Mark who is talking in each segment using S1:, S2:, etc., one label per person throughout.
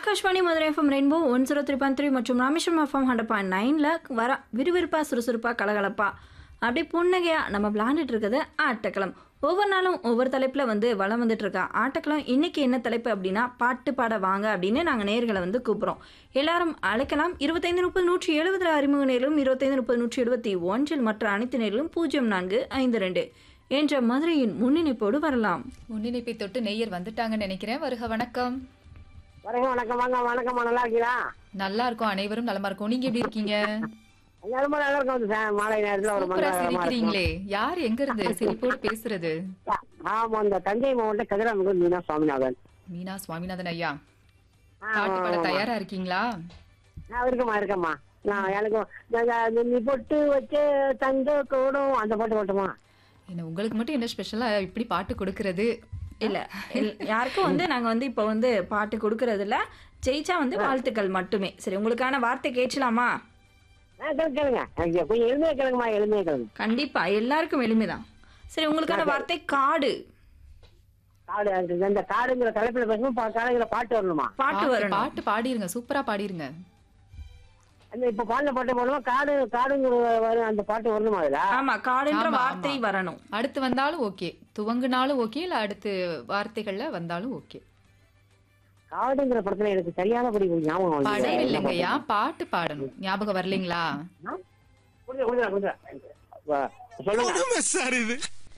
S1: Akashvani Madurai FM rainbow one zero three point three மற்றும் Rameswaram FM hundred point நைனில் வர விறுவிறுப்பாக சுறுசுறுப்பாக கலகலப்பா அப்படியே புன்னகையாக நம்ம விளாண்டுட்டு இருக்கிறது ஆட்டக்களம் ஒவ்வொரு நாளும் ஒவ்வொரு தலைப்பில் வந்து வளம் வந்துட்டு இருக்கா ஆட்டக்களம் இன்னைக்கு என்ன தலைப்பு அப்படின்னா பாட்டு பாட வாங்க அப்படின்னு நாங்கள் நேர்களை வந்து கூப்பிட்றோம் எல்லாரும் அழைக்கலாம் இருபத்தைந்து முப்பது நூற்றி எழுபதில் அறிமுக நேரிலும் இருபத்தைந்து முப்பது நூற்றி எழுபத்தி ஒன்றில் மற்ற அனைத்து நேரிலும் பூஜ்ஜியம் நான்கு ஐந்து ரெண்டு என்ற மதுரையின் முன்னிணைப்போடு வரலாம்
S2: முன்னிணைப்பை தொட்டு நெய்யர் வந்துட்டாங்கன்னு நினைக்கிறேன் வருக வணக்கம்
S3: வணக்கம் வணக்கம் வாங்க வணக்கம்மா நல்லா இருக்கீங்களா
S2: நல்லா இருக்கும் அனைவரும் நலமா இருக்கும் நீங்க எப்படி இருக்கீங்க
S3: ஐயா, ரொம்ப நல்லா இருக்கும் வந்து சா- மாலை நேரத்துல ஒரு
S2: சூப்பரா
S3: மங்களகரமா இருக்கும்.
S2: சிரிக்கிறீங்களே யார் எங்க இருந்து சிரிப்போடு பேசுறது
S3: ஆமா இந்த தஞ்சை மாவட்டம் கதிராமங்கலம் மீனா சுவாமிநாதன்
S2: மீனா சுவாமிநாதன் ஐயா
S3: ஆ,
S2: பாட்டு
S3: ஆமா,
S2: பாட
S3: ஆமா.
S2: தயாரா இருக்கீங்களா
S3: ஆ, இருக்கேம்மா இருக்கேம்மா நான் எனக்கு இந்த நீ பொட்டு வச்சு தங்க கூடும் அந்த பாட்டு போட்டுமா
S2: என்ன உங்களுக்கு மட்டும் என்ன ஸ்பெஷலா இப்படி பாட்டு கொடுக்கறது
S1: இல்லை யாருக்கும் வந்து நாங்கள் வந்து இப்போ வந்து பாட்டு கொடுக்கறதில்ல ஜெயிச்சா வந்து வாழ்த்துக்கள் மட்டுமே சரி உங்களுக்கான வார்த்தை கேட்கலாமா
S3: கேளுங்க கேளுங்க ஐயா, கொஞ்சம் எளிமையா கேளுங்கம்மா எளிமையா கேளுங்க
S1: கண்டிப்பா எல்லாருக்கும் எளிமைதான் சரி உங்களுக்கான வார்த்தை காடு
S3: காடு அந்த- இந்த காடுங்கிற தலைப்புல பேசணும் பா- காடுங்கிற பாட்டு வரணுமா
S1: பாட்டு
S2: பாட்டு
S1: வரணும்
S2: பாட்டு பாடிருங்க சூப்பரா பாடிருங்க
S3: அந்த இப்ப பாடின பாட்டு போடணுமா காடு காடுங்கிற வரும் அந்த பாட்டு வரணுமா அதுல
S1: ஆமா காடுன்ற
S2: ஆமா,
S1: வார்த்தை
S2: ஆமா.
S1: வரணும்
S2: அடுத்து வந்தாலும் ஓகே துவங்குனாலும் ஓகே இல்ல அடுத்து வார்த்தைகள்ல வந்தாலும் ஓகே
S3: காடுங்கிற படத்துல எனக்கு சரியானபடி ஒரு ஞாபகம் வரல.
S2: படம் இல்லைங்கய்யா பாட்டு பாடணும் ஞாபகம் வரலைங்களா
S3: கொஞ்சம் கொஞ்சம் கொஞ்சம் வா- சொல்லுங்க
S4: சார் இது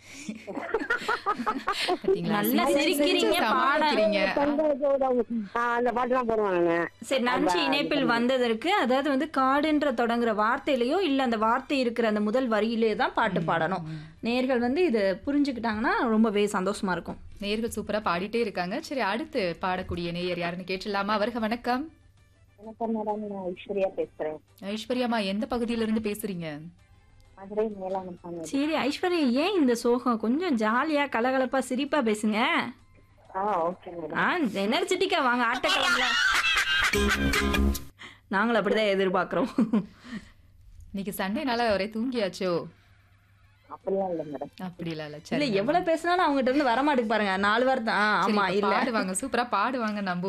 S2: பாத்தீங்களா?
S1: நல்லா
S2: சிரிச்சு
S1: சிரிக்கிறீங்க,
S2: சிரிச்சு சமாளிக்கிறீங்க
S3: ஆ, அந்த பாட்டுலாம் போடுவேன் நானு
S1: சரி நன்றி இணைப்பில் வந்ததற்கு அதாவது வந்து காடுன்ற தொடங்குற வார்த்தையிலயோ இல்ல அந்த வார்த்தை இருக்கிற அந்த முதல் வரியிலே தான் பாட்டு பாடணும் நேர்கள் வந்து இது புரிஞ்சுக்கிட்டாங்கன்னா ரொம்பவே சந்தோஷமா இருக்கும்
S2: நேர்கள் சூப்பரா பாடிட்டே இருக்காங்க சரி அடுத்து பாடக்கூடிய நேயர் யாருன்னு கேட்டுடலாமா வருக வணக்கம்
S5: வணக்கம் மேடம் நான் ஐஸ்வர்யா பேசுறேன்
S2: ஐஸ்வர்யாமா எந்த பகுதியில இருந்து பேசுறீங்க
S5: மதுரை மேலாணம் பண்ணது
S1: சரி ஐஸ்வர்யா ஏன் இந்த சோகம் கொஞ்சம் ஜாலியா கலகலப்பா சிரிப்பா பேசுங்க
S5: ஆ ஓகே மேடம்
S1: ஆ எனர்ஜெட்டிக்கா வாங்க ஆட்டக்கிழமைல நாங்களும் அப்படிதான் எதிர்பார்க்கிறோம்
S2: இன்னைக்கு சண்டேனால ஒரே தூங்கியாச்சோ
S5: அப்படிலாம் இல்ல மேடம்
S2: அப்படிலாம் இல்ல
S1: இல்ல
S2: சரி
S1: எவ்வளவு பேசினாலும் அவங்ககிட்ட இருந்து வரமாட்டுக்கு பாருங்க நாலு வார்த்தை ஆ,
S2: சரி,
S1: ஆமா
S2: இப்ப
S1: இல்ல
S2: பாடுவாங்க சூப்பரா பாடுவாங்க நம்ம